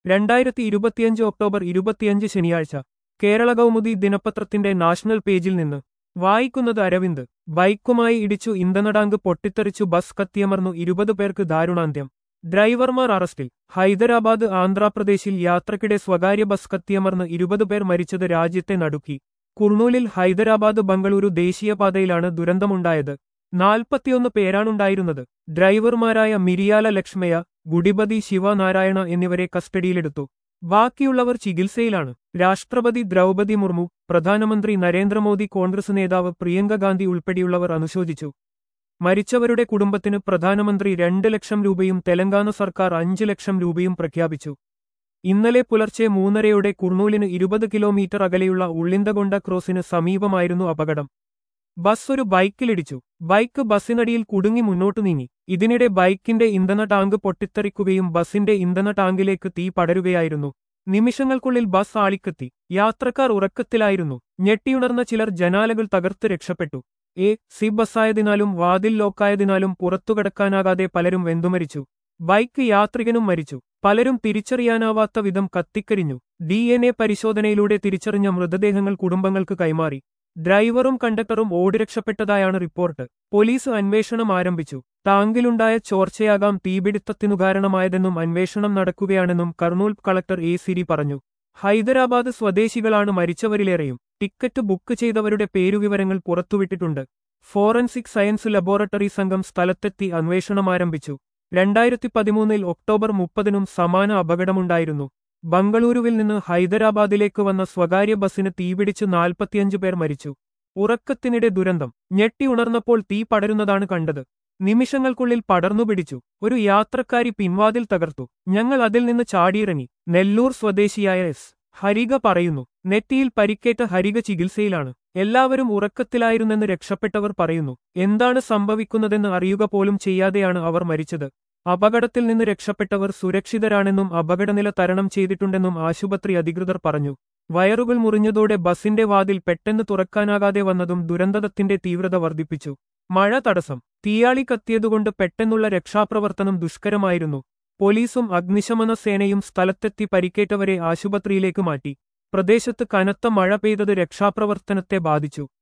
രണ്ടായിരത്തി ഇരുപത്തിയഞ്ച് ഒക്ടോബർ ഇരുപത്തിയഞ്ച് ശനിയാഴ്ച കേരള കൗമുദി ദിനപത്രത്തിന്റെ നാഷണൽ പേജിൽ നിന്ന് വായിക്കുന്നത് അരവിന്ദ് ബൈക്കുമായി ഇടിച്ചു ഇന്ധനടാങ്ക് പൊട്ടിത്തെറിച്ചു ബസ് കത്തിയമർന്നു ഇരുപത് പേർക്ക് ദാരുണാന്ത്യം ഡ്രൈവർമാർ അറസ്റ്റിൽ ഹൈദരാബാദ് ആന്ധ്രാപ്രദേശിൽ യാത്രക്കിടെ സ്വകാര്യ ബസ് കത്തിയമർന്ന് ഇരുപത് പേർ മരിച്ചത് രാജ്യത്തെ നടുക്കി കുർണൂലിൽ ഹൈദരാബാദ് ബംഗളൂരു ദേശീയപാതയിലാണ് ദുരന്തമുണ്ടായത് നാൽപ്പത്തിയൊന്ന് പേരാണുണ്ടായിരുന്നത് ഡ്രൈവർമാരായ മിരിയാല ലക്ഷ്മയ ഗുഡിപതി ശിവനാരായണ എന്നിവരെ കസ്റ്റഡിയിലെടുത്തു ബാക്കിയുള്ളവർ ചികിത്സയിലാണ് രാഷ്ട്രപതി ദ്രൗപതി മുർമു പ്രധാനമന്ത്രി നരേന്ദ്രമോദി കോൺഗ്രസ് നേതാവ് പ്രിയങ്ക ഗാന്ധി ഉൾപ്പെടെയുള്ളവർ അനുശോചിച്ചു മരിച്ചവരുടെ കുടുംബത്തിന് പ്രധാനമന്ത്രി രണ്ട് ലക്ഷം രൂപയും തെലങ്കാന സർക്കാർ അഞ്ച് ലക്ഷം രൂപയും പ്രഖ്യാപിച്ചു ഇന്നലെ പുലർച്ചെ മൂന്നരയോടെ കുർണൂലിന് ഇരുപത് കിലോമീറ്റർ അകലെയുള്ള ഉള്ളിന്തകൊണ്ട ക്രോസിന് സമീപമായിരുന്നു അപകടം ബസ് ഒരു ബൈക്കിലിടിച്ചു ബൈക്ക് ബസ്സിനടിയിൽ കുടുങ്ങി മുന്നോട്ടു നീങ്ങി ഇതിനിടെ ബൈക്കിന്റെ ഇന്ധന ടാങ്ക് പൊട്ടിത്തെറിക്കുകയും ബസിന്റെ ഇന്ധന ടാങ്കിലേക്ക് തീ പടരുകയായിരുന്നു നിമിഷങ്ങൾക്കുള്ളിൽ ബസ് ആളിക്കെത്തി യാത്രക്കാർ ഉറക്കത്തിലായിരുന്നു ഞെട്ടിയുണർന്ന ചിലർ ജനാലകൾ തകർത്ത് രക്ഷപ്പെട്ടു എ സി ബസ്സായതിനാലും വാതിൽ ലോക്കായതിനാലും പുറത്തുകടക്കാനാകാതെ പലരും വെന്തുമരിച്ചു ബൈക്ക് യാത്രികനും മരിച്ചു പലരും തിരിച്ചറിയാനാവാത്ത വിധം കത്തിക്കരിഞ്ഞു ഡി എൻ എ പരിശോധനയിലൂടെ തിരിച്ചറിഞ്ഞ മൃതദേഹങ്ങൾ കുടുംബങ്ങൾക്ക് കൈമാറി ഡ്രൈവറും കണ്ടക്ടറും ഓടിരക്ഷപ്പെട്ടതായാണ് റിപ്പോർട്ട് പോലീസ് അന്വേഷണം ആരംഭിച്ചു ടാങ്കിലുണ്ടായ ചോർച്ചയാകാം തീപിടുത്തത്തിനു കാരണമായതെന്നും അന്വേഷണം നടക്കുകയാണെന്നും കർണൂൽ കളക്ടർ എ സിരി പറഞ്ഞു ഹൈദരാബാദ് സ്വദേശികളാണ് മരിച്ചവരിലേറെയും ടിക്കറ്റ് ബുക്ക് ചെയ്തവരുടെ പേരുവിവരങ്ങൾ പുറത്തുവിട്ടിട്ടുണ്ട് ഫോറൻസിക് സയൻസ് ലബോറട്ടറി സംഘം സ്ഥലത്തെത്തി അന്വേഷണം ആരംഭിച്ചു രണ്ടായിരത്തി പതിമൂന്നിൽ ഒക്ടോബർ മുപ്പതിനും സമാന അപകടമുണ്ടായിരുന്നു ബംഗളൂരുവിൽ നിന്ന് ഹൈദരാബാദിലേക്ക് വന്ന സ്വകാര്യ ബസ്സിന് തീപിടിച്ച് നാൽപ്പത്തിയഞ്ചു പേർ മരിച്ചു ഉറക്കത്തിനിടെ ദുരന്തം ഞെട്ടി ഉണർന്നപ്പോൾ തീ പടരുന്നതാണ് കണ്ടത് നിമിഷങ്ങൾക്കുള്ളിൽ പടർന്നു പിടിച്ചു ഒരു യാത്രക്കാരി പിൻവാതിൽ തകർത്തു ഞങ്ങൾ അതിൽ നിന്ന് ചാടിയിറങ്ങി നെല്ലൂർ സ്വദേശിയായ എസ് ഹരിക പറയുന്നു നെറ്റിയിൽ പരിക്കേറ്റ ഹരിക ചികിത്സയിലാണ് എല്ലാവരും ഉറക്കത്തിലായിരുന്നെന്ന് രക്ഷപ്പെട്ടവർ പറയുന്നു എന്താണ് സംഭവിക്കുന്നതെന്ന് അറിയുക പോലും ചെയ്യാതെയാണ് അവർ മരിച്ചത് അപകടത്തിൽ നിന്ന് രക്ഷപ്പെട്ടവർ സുരക്ഷിതരാണെന്നും അപകടനില തരണം ചെയ്തിട്ടുണ്ടെന്നും ആശുപത്രി അധികൃതർ പറഞ്ഞു വയറുകൾ മുറിഞ്ഞതോടെ ബസിന്റെ വാതിൽ പെട്ടെന്ന് തുറക്കാനാകാതെ വന്നതും ദുരന്തത്തിന്റെ തീവ്രത വർദ്ധിപ്പിച്ചു മഴ തടസ്സം തീയാളി കത്തിയതുകൊണ്ട് പെട്ടെന്നുള്ള രക്ഷാപ്രവർത്തനം ദുഷ്കരമായിരുന്നു പോലീസും അഗ്നിശമന സേനയും സ്ഥലത്തെത്തി പരിക്കേറ്റവരെ ആശുപത്രിയിലേക്ക് മാറ്റി പ്രദേശത്ത് കനത്ത മഴ പെയ്തത് രക്ഷാപ്രവർത്തനത്തെ ബാധിച്ചു